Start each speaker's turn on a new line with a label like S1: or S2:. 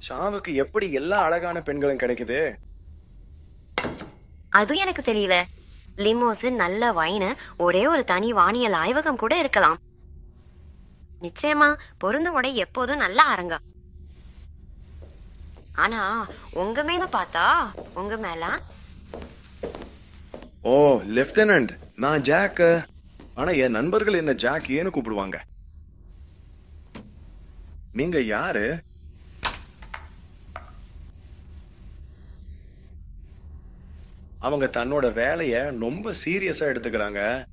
S1: ஷாவுக்கு எப்படி எல்லா அழகான பெண்களும் கிடைக்குது
S2: அதுவும் எனக்கு தெரியல லிமோஸ் நல்ல வைனு ஒரே ஒரு தனி வானியல் ஆய்வகம் கூட இருக்கலாம் நிச்சயமா பொருந்த உடை எப்போதும் நல்லா அரங்க ஆனா உங்க மேல பார்த்தா உங்க மேல
S1: ஓ லெப்டினன்ட் நான் ஜாக் ஆனா என் நண்பர்கள் என்ன ஜாக் ஏன்னு கூப்பிடுவாங்க நீங்க யாரு அவங்க தன்னோட வேலைய ரொம்ப சீரியஸா எடுத்துக்கிறாங்க